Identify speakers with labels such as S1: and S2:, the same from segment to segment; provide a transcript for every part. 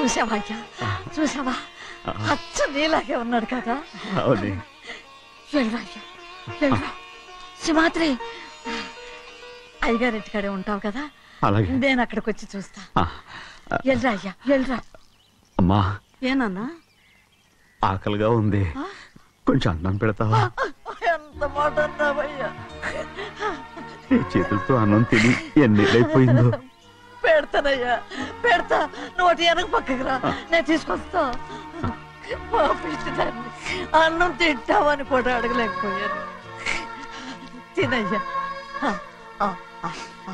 S1: చూసావా అయ్యా చూసావా అచ్చు నీలాగే ఉన్నాడు కదా
S2: అవునే
S1: వెళ్ళరా అయ్యా వెళ్ళరా సింహాద్రి అయ్యగారింటికాడే ఉంటావు కదా
S2: అలాగే
S1: నేను అక్కడికి వచ్చి చూస్తా
S2: ఆ,
S1: వెళ్ళరా అయ్యా వెళ్ళరా
S2: అమ్మా
S1: ఏనన్నా
S2: ఆకలిగా ఉంది కొంచెం అన్నం పెడతావా
S1: ఎంత మాట అన్నావయ్యా
S2: నీ చేతులతో అన్నం తిని ఎన్నిళ్ళైపోయిందో
S1: పెడతానయ్యా పెడతా నోటి వెనక పక్కకి రా నేను తీసుకొస్తా పాపిస్తాన్ని అన్నం తింటామని కూడా అడగలేకపోయాను తినయ్యా ఆ, ఆ, ఆ, ఆ.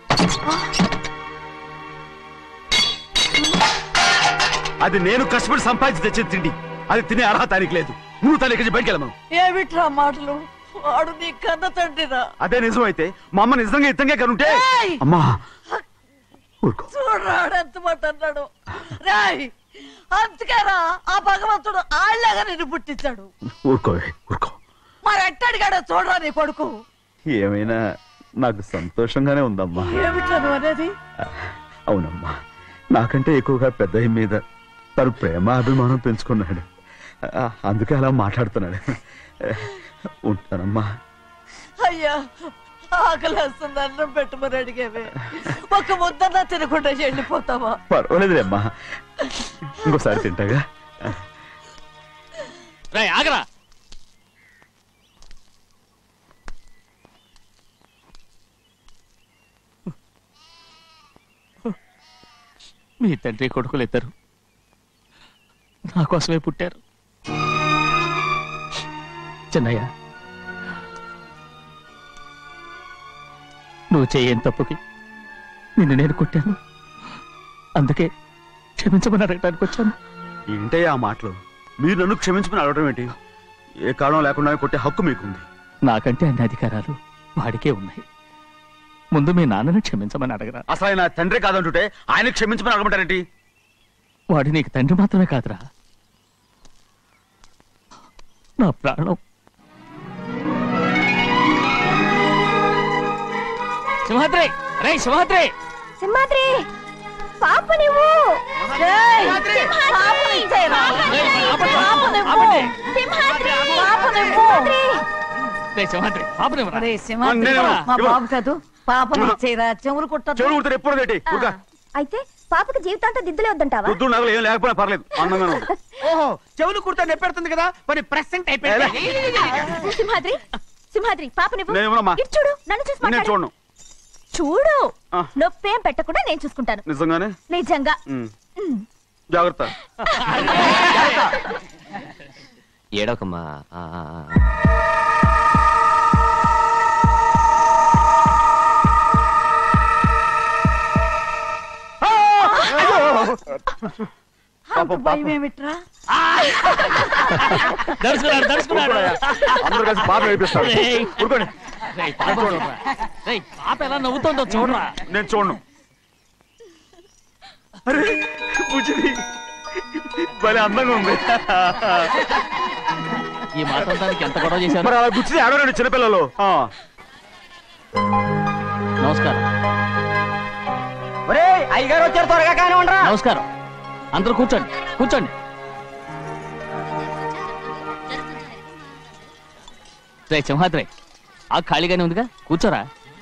S2: అది నేను కష్టపడి సంపాదించి తెచ్చిన తిండి అది తినే అర్హత ఆయనకి లేదు నువ్వు తన ఇక్కడి బయటికి వెళ్ళమను
S1: ఏమిట్రా మాటలు వాడు నీ కన్న తండ్రిరా
S2: అదే నిజం అయితే మా అమ్మ నిజంగా ఇద్దంగా కనుంటే
S1: ఏయ్!
S2: అమ్మా ఊరుకో
S1: చూడరాడు ఎంత మాట అన్నాడు రాయ్ అందుకేరా ఆ భగవంతుడు ఆళ్ళగా నిన్ను పుట్టించాడు
S2: ఊరుకో ఊరుకో
S1: మరి ఎట్టడిగాడో చూడరా నీ కొడుకు
S2: ఏమైనా నాకు సంతోషంగానే ఉందమ్మా
S1: ఏమిట్రా నువ్వు అనేది
S2: అవునమ్మా నాకంటే ఎక్కువగా పెద్ద మీద తను ప్రేమ అభిమానం పెంచుకున్నాడు ఆ, అందుకే అలా మాట్లాడుతున్నాడు ఉంటానమ్మా
S1: అయ్యా ఆకలేస్తుంది అన్నం పెట్టమని అడిగేవే ఒక ముద్దన్నా తినకుండా వెళ్ళిపోతావా
S2: పర్వాలేదులేమ్మా ఇంకోసారి తింటాగా
S3: రే ఆగరా మీ తండ్రి కొడుకులు ఇద్దరు నా కోసమే పుట్టారు చిన్నయ్య నువ్వు చేయని తప్పుకి నిన్ను నేను కొట్టాను అందుకే క్షమించమని అడగడానికి వచ్చాను
S2: ఏంటయ్యా ఆ మాటలు మీరు నన్ను క్షమించమని అడగడం ఏంటి ఏ కారణం లేకుండా కొట్టే హక్కు మీకుంది
S3: నాకంటే అన్ని అధికారాలు వాడికే ఉన్నాయి ముందు మీ నాన్నని క్షమించమని అడగరా
S2: అసలు ఆయన తండ్రి కాదంటుంటే ఆయన క్షమించమని అడగమంటారేంటి
S3: వాడు నీకు తండ్రి మాత్రమే కాదురా నా ప్రాణం సింహాద్రి రే సింహాద్రి
S4: సింహాద్రి పాప నువ్వు
S1: ఏయ్, పాపని ఇచ్చేయరా.
S3: ఏయ్, ఆపండి,
S1: పాపనివ్వు.
S3: ఆపండి.
S4: సింహాద్రి
S1: పాపనివ్వు.
S3: రే సింహాద్రి పాపనివ్వరా
S1: ఒరేయ్, సింహాద్రి,
S2: నేను-
S1: మా
S2: ఇవ్వ.
S1: బాబు కాదు పాపని ఇచ్చేయరా చెవులు కుట్టదు
S2: చెవులు కుడితే ఎప్పుడు ఏంటి ఊరుగా
S4: అయితే పాపకి జీవితాంతం దిద్దులే వద్దంటావా
S2: పొద్దున్న నగలు ఏం లేకపోయినా పర్లేదు అందంగా ఉంది
S5: ఓహో చెవులు కుర్తా నెప్పెడుతుంది కదా మరి ప్రెసెంట్ అయిపోయింది
S4: సింహాద్రి సింహాద్రి పాప నువ్వు
S2: నేను ఇవ్వనమ్మా.
S4: ఇటు చూడు నన్ను చూసి
S2: నేను
S4: మాట్లాడు.
S2: చూడను
S4: చూడు
S2: ఆ.
S4: నొప్పేం పెట్టకుండా నేను చూసుకుంటాను
S2: నిజంగానే
S4: నిజంగా
S2: ఉమ్. జాగ్రత్త
S6: ఏడవకమ్మా ఆ, ఆ, ఆ.
S1: అంత భయం ఏమిట్రా
S3: దడుచుకున్నాడు దడుచుకున్నాడు
S2: అందరూ కలిసి పాప నడిపిస్తారు
S3: రేయ్.
S2: ఊరుకోండి
S3: రేయ్, పాప చూడరా. రేయ్, పాప ఎలా నవ్వుతోందో చూడరా
S2: నేను చూడను అరే బుజ్జిది భలే అందంగా ఉంది
S3: ఈ మాట్లాడడానికి ఎంత గొడవ చేశారు
S2: మరి అలా బుచ్చిది ఆడవారండి చిన్నపిల్లలు ఆ.
S3: నమస్కారం
S5: ఒరే అయ్యగారు వచ్చారు త్వరగా కానీ ఉండరా
S3: నమస్కారం అందరూ కూర్చోండి కూర్చోండి రే సింహాద్రి ఆ ఖాళీగానే ఉందిగా కూర్చోరా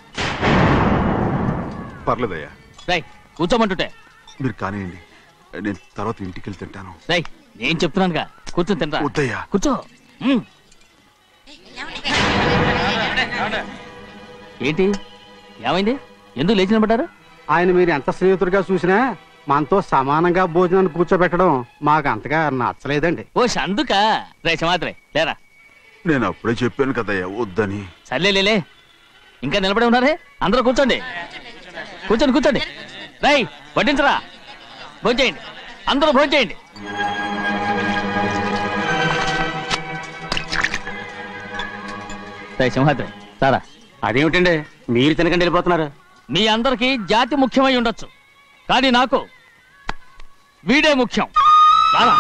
S2: పర్లేదయ్యా
S3: రై కూర్చోమంటుంటే
S2: మీరు కానివ్వండి నేను తర్వాత ఇంటికి వెళ్తే తింటాను
S3: రై నేను చెప్తున్నానుగా కూర్చొని తినరా
S2: వద్దయ్యా
S3: కూర్చో ఉమ్. ఏంటి ఏమైంది ఎందుకు లేచి నిలబడ్డారు
S5: ఆయన మీరు ఎంత స్నేహితుడిగా చూసినా మనతో సమానంగా భోజనాన్ని కూర్చోబెట్టడం మాకు అంతగా నచ్చలేదండి
S3: ఓ అందుక రే సింహాద్రి లేరా
S2: నేను అప్పుడే చెప్పాను కదయ్యా వద్దని
S3: సర్లే లేలే ఇంకా నిలబడి ఉన్నారే అందరూ కూర్చోండి కూర్చోండి కూర్చోండి రై వడ్డించరా భోంచేయండి అందరూ భోంచేయండి రై సింహాద్రి సారా
S5: అదేమిటండి మీరు తినకండి వెళ్ళిపోతున్నారు
S3: మీ అందరికీ జాతి ముఖ్యమై ఉండొచ్చు కానీ నాకు వీడే ముఖ్యం రారా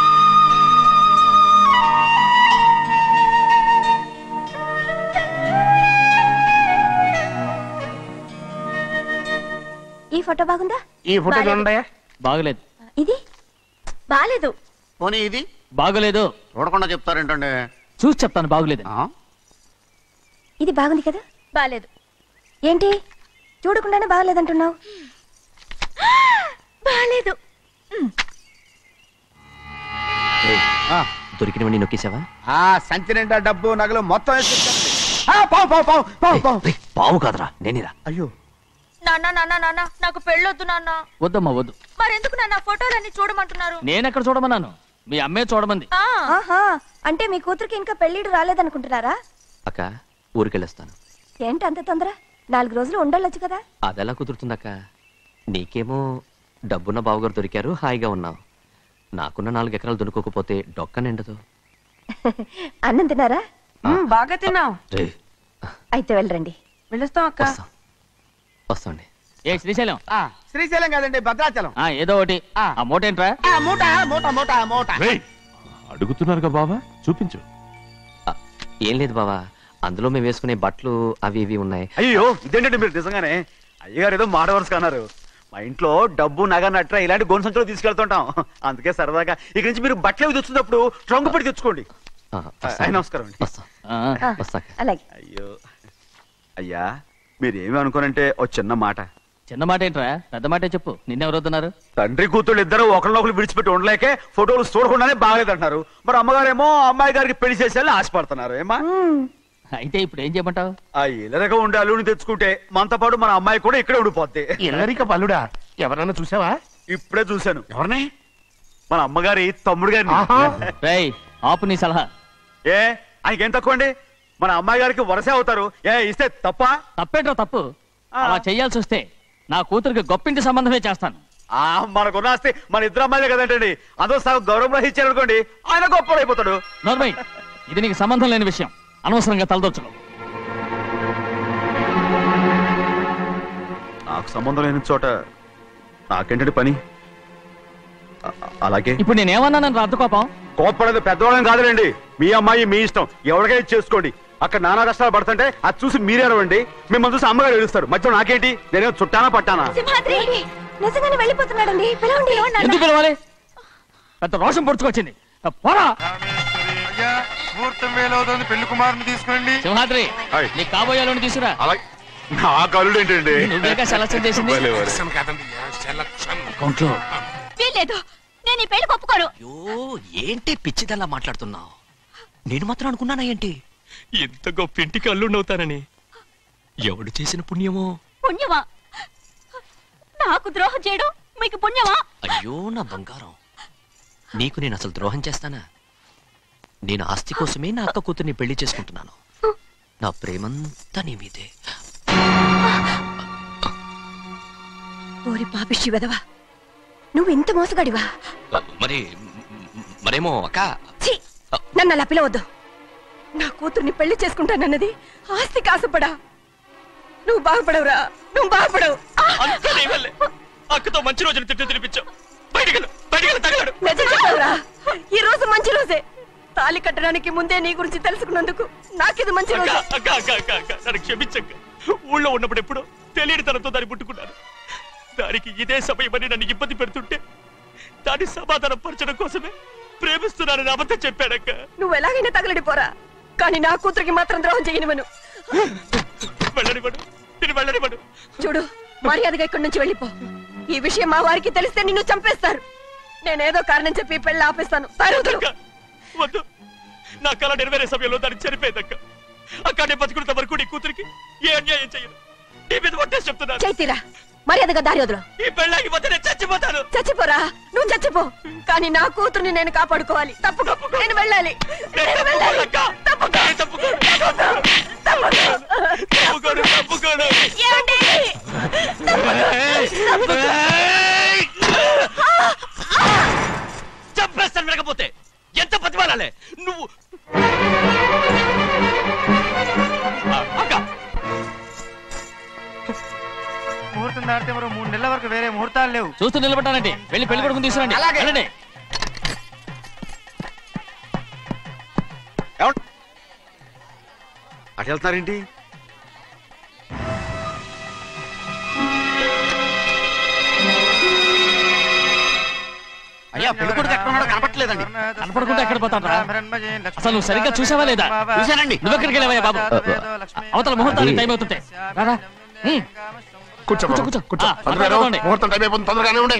S4: ఈ ఫోటో బాగుందా
S5: ఈ ఫోటో
S4: బాలేదు.
S5: చూడండి
S3: బాగలేదు
S4: ఇది బాలేదు
S5: పోనీ ఇది
S3: బాగోలేదు
S5: చూడకుండా చెప్తారేంటండి
S3: చూసి చెప్తాను బాగోలేదు
S5: ఆ?
S4: ఇది బాగుంది కదా బాలేదు ఏంటి చూడకుండానే బాగలేదంటున్నావు బాలేదు
S6: రేయ్,
S5: ఆ.
S6: దొరికినవన్నీ నొక్కేసావా
S2: ఆ సంచి నిండా డబ్బు నగలు మొత్తం వేసుకొచ్చానండి. ఆ, పావు పావు పావు పావు పావు
S6: రేయ్, పావు కాదురా నేనేరా
S2: అయ్యో
S4: నాన్న నాన్న నాన్న నాకు పెళ్ళొద్దు నాన్న
S3: వద్దమ్మా వద్దు
S4: మరెందుకు నాన్న ఫోటోలన్నీ చూడమంటున్నారు
S3: నేనెక్కడ చూడమన్నాను మీ అమ్మే చూడమంది
S4: ఆహా అంటే మీ కూతురికి ఇంకా పెళ్ళిడు రాలేదనుకుంటున్నారా
S6: అక్క ఊరికెళ్ళొస్తాను
S4: ఏంటి అంత తొందర నాలుగు రోజులు ఉండొచ్చు కదా
S6: అదెలా కుదురుతుందక్క నీకేమో డబ్బున్న బావగారు దొరికారు హాయిగా ఉన్నావు నాకున్న నాలుగు ఎకరాలు దొరకకపోతే డొక్క నిండదు
S4: అన్నం తిన్నారా
S1: మ్, బాగా తిన్నావు
S6: రే
S4: అయితే వెళ్ళరండి
S1: వెళ్ళొస్తాం అక్క
S6: వస్తాం వస్తాండి
S3: ఏ శ్రీశైలం
S2: ఆ, శ్రీశైలం కాదండి భద్రాచలం
S3: ఆ ఏదో ఒకటి
S2: ఆ.
S3: ఆ మూట ఏంట్రా
S2: ఆ, మూట మూట మూట మూట
S7: అడుగుతున్నారుగా బాబా చూపించు
S6: ఆ, ఏం లేదు బావా అందులో మేము వేసుకునే బట్టలు అవి ఇవి ఉన్నాయి
S2: అయ్యో ఇదేంటండి మీరు నిజంగానే అయ్యగారు ఏదో మాట వరుస అన్నారు మా ఇంట్లో డబ్బు నగ నట్ర ఇలాంటి గోను సంచులు తీసుకెళ్తుంటాం అందుకే సరదాగా ఇక నుంచి మీరు బట్టలు అవి తెచ్చుకున్నప్పుడు ట్రంక్ పెట్టి తెచ్చుకోండి
S6: ఆ, వస్తాం.
S2: అయ్య, నమస్కారం అండి.
S6: వస్తాం
S3: ఆ,
S6: వస్తాక
S4: అలాగే
S2: అయ్యో అయ్యా మీరేమి అనుకోనంటే ఓ చిన్న మాట
S3: చిన్న మాట ఏంట్రా పెద్ద మాటే చెప్పు నిన్నెవరు వద్దన్నారు
S2: తండ్రి కూతుళ్ళు ఇద్దరు ఒకరినొకరు విడిచిపెట్టి ఉండలేకే ఫోటోలు చూడకుండానే బాగలేదంటున్నారు మరి అమ్మగారేమో అమ్మాయి గారికి పెళ్లి చేసేయాలని ఆశపడుతున్నారు ఏమా
S3: అయితే ఇప్పుడు ఏం చేయమంటావు
S2: ఆ ఇలరగా ఉండే అల్లుని తెచ్చుకుంటే మనతో పాటు మన అమ్మాయి కూడా ఇక్కడే ఉండిపోద్ది
S7: ఎల్లరిక పల్లుడా ఎవరన్నా చూసావా
S2: ఇప్పుడే చూశాను
S7: ఎవరిని
S2: మన అమ్మగారి తమ్ముడు గారిని
S7: ఆహా.
S3: రేయ్ ఆపు నీ సలహా
S2: ఏ ఆయనకేం తక్కువ అండి మన అమ్మాయి గారికి వరసే అవుతారు ఏ ఇస్తే తప్ప
S3: తప్పేంట్రా తప్పు
S2: ఆ.
S3: అలా చెయ్యాల్సి వస్తే నా కూతురికి గొప్పింటి సంబంధమే చేస్తాను
S2: ఆ మనకున్న ఆస్తి మన ఇద్దరు అమ్మాయిలే కదంటండి అదో సగం గౌరవం ఇచ్చారు అనుకోండి ఆయన గొప్ప అయిపోతాడు
S3: నోర్మై ఇది నీకు సంబంధం లేని విషయం అనవసరంగా తలదొచ్చుకో
S2: నాకు సంబంధం లేని చోట నాకేంటంటే పని అ- అలాగే
S3: ఇప్పుడు నేనేమన్నానని రద్దు కోపం
S2: కోప్పడేది పెద్దవాళ్ళని కాదులేండి మీ అమ్మాయి మీ ఇష్టం ఎవరికైనా చేసుకోండి అక్కడ నానా కష్టాలు పడుతుంటే అది చూసి మీరే అరవండి మిమ్మల్ని చూసి అమ్మగారు ఏడుస్తారు మధ్యలో నాకేంటి నేనే చుట్టానా పట్టానా
S4: సింహాద్రి నిజంగానే వెళ్ళిపోతున్నాడండి పిలవండి
S3: ఎందుకు పిలవాలి పెద్ద రోషం పొడుచుకొచ్చింది పోరా
S8: అయ్యా ముహూర్తం వేలవుతుంది పెళ్లి కుమారుని తీసుకురండి
S3: సింహాద్రి
S2: హాయ్.
S3: నీ కాబోయేలోని తీసురా
S2: అలాగే నా కళ్ళు ఏంటండి
S3: నువ్వేగా సెలక్షన్ చేసింది
S8: కాదండి సెలక్షన్
S3: అకౌంట్లో
S4: వీల్లేదు నేను ఈ పెళ్లి ఒప్పుకోను
S6: అయ్యో ఏంటి పిచ్చిదల్లా మాట్లాడుతున్నావు నేను మాత్రం అనుకున్నానా ఏంటి ఎంత గొప్ప ఇంటికి అల్లుండవుతానని ఎవడు చేసిన పుణ్యమో
S4: పుణ్యమా నాకు ద్రోహం చేయడం మీకు పుణ్యమా
S6: అయ్యో నా బంగారం నీకు నేను అసలు ద్రోహం చేస్తానా నేను ఆస్తి కోసమే నా అక్క కూతుర్ని పెళ్లి చేసుకుంటున్నాను నా ప్రేమంతా నీ మీదే
S4: ఓరి పాపిష్టి వెదవా నువ్వు ఇంత మోసగాడివా
S6: మరి మరేమో అక్క
S4: ఛీ నన్ను అలా పిలవద్దు నా కూతుర్ని పెళ్లి చేసుకుంటానన్నది ఆస్తి కాసపడా నువ్వు బాగుపడవురా నువ్వు బాగుపడవు ఆ!
S6: అక్కతో మంచి రోజులు తిట్టి తినిపించావు బయటికి బయటికి తగలడు
S4: నిజం చెప్పవురా ఈ రోజు మంచి రోజే తాళి కట్టడానికి ముందే నీ గురించి తెలుసుకున్నందుకు నాకిది మంచి రోజు
S6: అక్క అక్క అక్క అక్క నన్ను క్షమించక్క ఊళ్ళో ఉన్నప్పుడు ఎప్పుడో తెలియని తనతో దాన్ని పుట్టుకున్నాను దానికి ఇదే సమయమని నన్ను ఇబ్బంది పెడుతుంటే దాన్ని సమాధానం పరచడం కోసమే ప్రేమిస్తున్నానని అబద్ధం చెప్పాడక్క
S4: నువ్వు ఎలాగైనా తగలడిపోరా కానీ నా కూతురికి మాత్రం ద్రోహం చేయనివను
S6: వెళ్ళనివ్వడు నేను వెళ్ళనివ్వడు
S4: చూడు మర్యాదగా ఇక్కడి నుంచి వెళ్ళిపో ఈ విషయం మా వారికి తెలిస్తే నిన్ను చంపేస్తారు నేనేదో కారణం చెప్పి ఈ పెళ్లి ఆపేస్తాను తరువుతులు.
S6: అక్క వద్దు నా కళ నెరవేరే సమయంలో దాన్ని చనిపోయిందక్క అక్క నేను బతుకున్నంత వరకు నీ కూతురికి ఏ అన్యాయం చేయను నీ మీద ఒట్టేసి చెప్తున్నాను
S4: చైతీరా మర్యాదగా దారి వదులు
S6: ఈ పెళ్ళాగిపోతే నేను చచ్చిపోతాను
S4: చచ్చిపోరా నువ్వు చచ్చిపో కానీ నా కూతుర్ని నేను కాపాడుకోవాలి తప్పుకో నేను వెళ్ళాలి నేను వెళ్ళాలి తప్పుకో
S6: నేను తప్పుకోను.
S4: తప్పుకో.
S6: తప్పుకోను, తప్పుకోను.
S4: ఏమండి?
S6: చంపేస్తాను వినకపోతే ఎంత బతిమాలాలే నువ్వు ఆ, అక్క
S8: ముహూర్తం దాటితే మరో మూడు నెలల వరకు వేరే ముహూర్తాలు లేవు
S3: చూస్తూ నిలబడ్డానండి వెళ్ళి పెళ్లి కొడుకుని తీసుకురండి వెళ్ళండి
S2: అటు వెళ్తున్నారేంటి అయ్యా పెళ్లి కొడుకు ఎక్కడ ఉన్నాడో కనపట్లేదండి
S3: కనపడకుండా ఎక్కడ పోతాడ్రా? అసలు నువ్వు సరిగ్గా చూసావా లేదా?
S2: చూశానండి.
S3: నువ్వెక్కడికి వెళ్ళావయ్యా బాబు అవతల ముహూర్తానికి టైం అవుతుంటే రారా ఉమ్.
S7: కూర్చో
S3: కూర్చో, కూర్చో.
S7: కూర్చో
S3: ఆ,
S7: పంతులు గారు,
S3: పడుకోండి.
S7: ముహూర్తం టైం అయిపోతుంది తొందరగానే ఉండే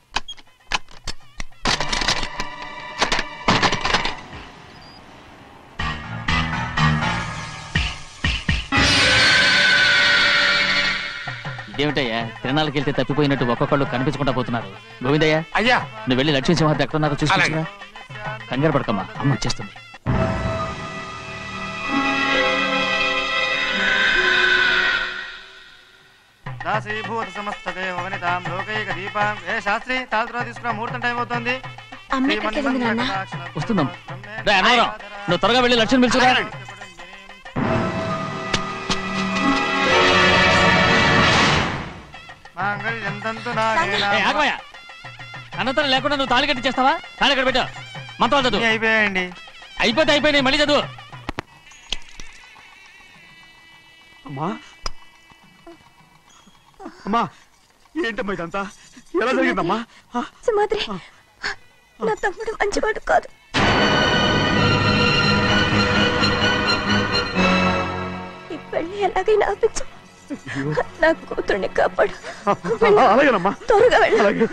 S3: ఇదేమిటయ్యా తిరణాలకు వెళ్తే తప్పిపోయినట్టు ఒక్కొక్కళ్ళు కనిపించకుండా పోతున్నారు గోవిందయ్య
S7: అయ్యా
S3: నువ్వు వెళ్ళి లక్ష్మీ సింహార్తి ఎక్కడ ఉన్నారో చూసి
S7: అలాగే.
S3: కంగారు పడకమ్మా అమ్మ వచ్చేస్తుంది
S8: దాసీభూత సమస్త దేవనితాం లోకైక దీపాం ఏ శాస్త్రి తాళతో తీసుకురా ముహూర్తం టైం అవుతుంది
S9: అమ్మ ఎక్కడికి వెళ్ళింది నాన్న
S3: వస్తుందమ్మ రే అన్నవరం నువ్వు త్వరగా వెళ్ళి లక్ష్మణ్ పిలుచురా
S8: మాంగళ్యం తంతు
S3: ఏ, ఆగవయ్యా అన్నతరం లేకుండా నువ్వు తాళి కట్టి చేస్తావా తాళి ఇక్కడ పెట్టు మంత్రాలు చదువు
S8: అయిపోయాయండి
S3: అయిపోతే అయిపోయినాయి మళ్ళీ చదువు
S2: అమ్మా అమ్మా ఏంటమ్మా ఇదంతా ఎలా జరిగిందమ్మా ఆ,
S4: సుమాద్రి నా తమ్ముడు మంచివాడు కాదు ఈ పెళ్లి ఎలాగైనా ఆపించు నా కూతుర్ని కాపాడు వెళ్ళు.
S2: అలాగేనమ్మా
S4: త్వరగా వెళ్ళు
S2: అలాగే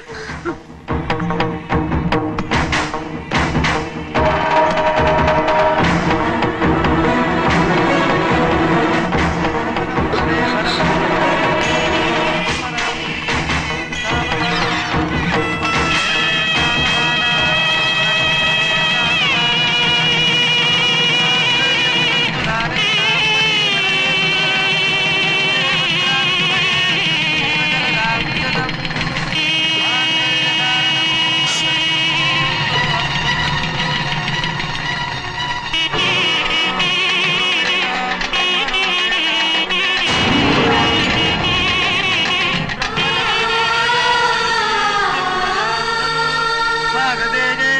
S8: భాగదేజే